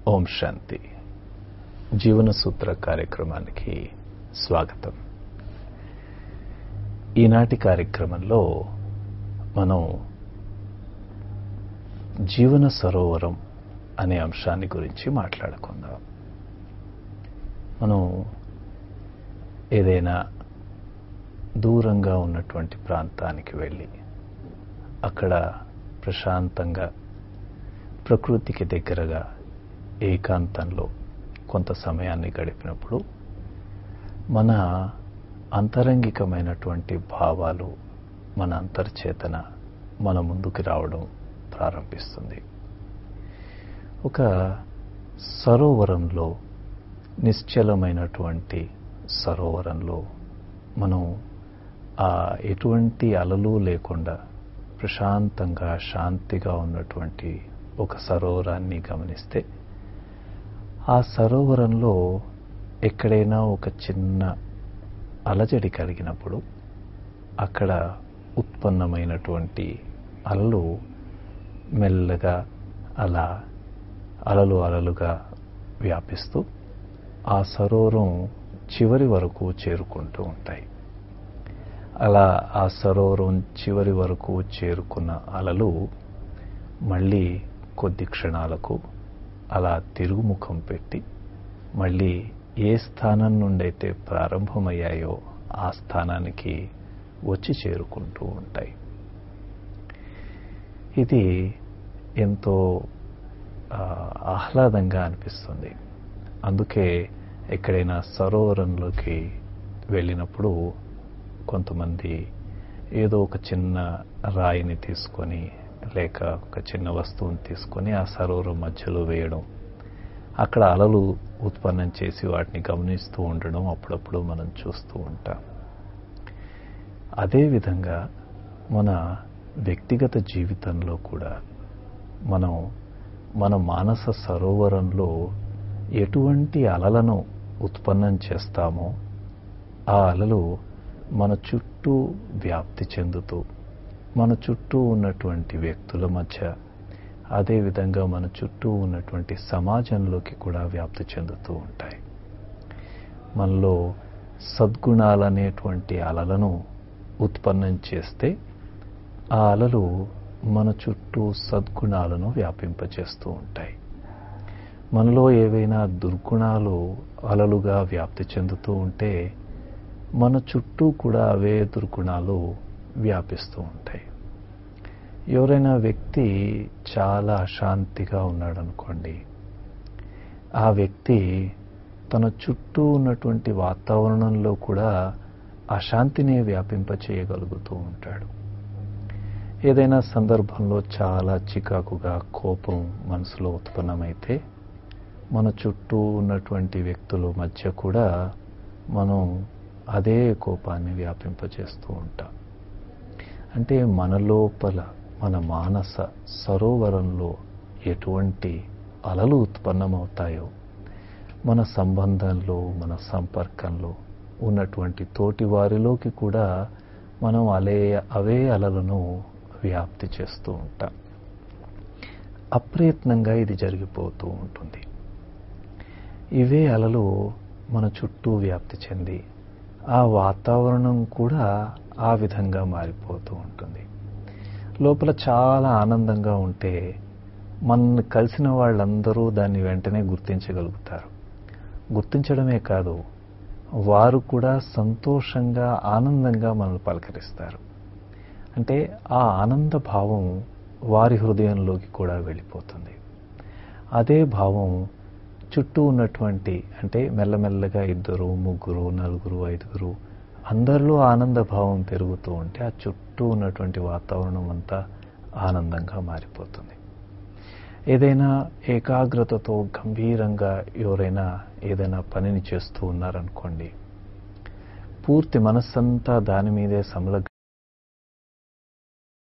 ఓం శాంతి జీవన సూత్ర కార్యక్రమానికి స్వాగతం ఈనాటి కార్యక్రమంలో మనం జీవన సరోవరం అనే అంశాన్ని గురించి మాట్లాడుకుందాం మనం ఏదైనా దూరంగా ఉన్నటువంటి ప్రాంతానికి వెళ్ళి అక్కడ ప్రశాంతంగా ప్రకృతికి దగ్గరగా ఏకాంతంలో కొంత సమయాన్ని గడిపినప్పుడు మన అంతరంగికమైనటువంటి భావాలు మన అంతర్చేతన మన ముందుకు రావడం ప్రారంభిస్తుంది ఒక సరోవరంలో నిశ్చలమైనటువంటి సరోవరంలో మనం ఆ ఎటువంటి అలలు లేకుండా ప్రశాంతంగా శాంతిగా ఉన్నటువంటి ఒక సరోవరాన్ని గమనిస్తే ఆ సరోవరంలో ఎక్కడైనా ఒక చిన్న అలజడి కలిగినప్పుడు అక్కడ ఉత్పన్నమైనటువంటి అలలు మెల్లగా అలా అలలు అలలుగా వ్యాపిస్తూ ఆ సరోవరం చివరి వరకు చేరుకుంటూ ఉంటాయి అలా ఆ సరోవరం చివరి వరకు చేరుకున్న అలలు మళ్ళీ కొద్ది క్షణాలకు అలా తిరుగుముఖం పెట్టి మళ్ళీ ఏ స్థానం నుండైతే ప్రారంభమయ్యాయో ఆ స్థానానికి వచ్చి చేరుకుంటూ ఉంటాయి ఇది ఎంతో ఆహ్లాదంగా అనిపిస్తుంది అందుకే ఎక్కడైనా సరోవరంలోకి వెళ్ళినప్పుడు కొంతమంది ఏదో ఒక చిన్న రాయిని తీసుకొని లేక ఒక చిన్న వస్తువుని తీసుకొని ఆ సరోవరం మధ్యలో వేయడం అక్కడ అలలు ఉత్పన్నం చేసి వాటిని గమనిస్తూ ఉండడం అప్పుడప్పుడు మనం చూస్తూ ఉంటాం అదేవిధంగా మన వ్యక్తిగత జీవితంలో కూడా మనం మన మానస సరోవరంలో ఎటువంటి అలలను ఉత్పన్నం చేస్తామో ఆ అలలు మన చుట్టూ వ్యాప్తి చెందుతూ మన చుట్టూ ఉన్నటువంటి వ్యక్తుల మధ్య అదేవిధంగా మన చుట్టూ ఉన్నటువంటి సమాజంలోకి కూడా వ్యాప్తి చెందుతూ ఉంటాయి మనలో సద్గుణాలనేటువంటి అలలను ఉత్పన్నం చేస్తే ఆ అలలు మన చుట్టూ సద్గుణాలను వ్యాపింపచేస్తూ ఉంటాయి మనలో ఏవైనా దుర్గుణాలు అలలుగా వ్యాప్తి చెందుతూ ఉంటే మన చుట్టూ కూడా అవే దుర్గుణాలు వ్యాపిస్తూ ఉంటాయి ఎవరైనా వ్యక్తి చాలా అశాంతిగా ఉన్నాడనుకోండి ఆ వ్యక్తి తన చుట్టూ ఉన్నటువంటి వాతావరణంలో కూడా అశాంతిని వ్యాపింప చేయగలుగుతూ ఉంటాడు ఏదైనా సందర్భంలో చాలా చికాకుగా కోపం మనసులో ఉత్పన్నమైతే మన చుట్టూ ఉన్నటువంటి వ్యక్తుల మధ్య కూడా మనం అదే కోపాన్ని వ్యాపింపచేస్తూ ఉంటాం అంటే మన లోపల మన మానస సరోవరంలో ఎటువంటి అలలు ఉత్పన్నమవుతాయో మన సంబంధంలో మన సంపర్కంలో ఉన్నటువంటి తోటి వారిలోకి కూడా మనం అలే అవే అలలను వ్యాప్తి చేస్తూ ఉంటాం అప్రయత్నంగా ఇది జరిగిపోతూ ఉంటుంది ఇవే అలలు మన చుట్టూ వ్యాప్తి చెంది ఆ వాతావరణం కూడా ఆ విధంగా మారిపోతూ ఉంటుంది లోపల చాలా ఆనందంగా ఉంటే మన కలిసిన వాళ్ళందరూ దాన్ని వెంటనే గుర్తించగలుగుతారు గుర్తించడమే కాదు వారు కూడా సంతోషంగా ఆనందంగా మనల్ని పలకరిస్తారు అంటే ఆ ఆనంద భావం వారి హృదయంలోకి కూడా వెళ్ళిపోతుంది అదే భావం చుట్టూ ఉన్నటువంటి అంటే మెల్లమెల్లగా ఇద్దరు ముగ్గురు నలుగురు ఐదుగురు అందరిలో ఆనంద భావం పెరుగుతూ ఉంటే ఆ చుట్టూ ఉన్నటువంటి వాతావరణం అంతా ఆనందంగా మారిపోతుంది ఏదైనా ఏకాగ్రతతో గంభీరంగా ఎవరైనా ఏదైనా పనిని చేస్తూ ఉన్నారనుకోండి పూర్తి మనస్సంతా దాని మీదే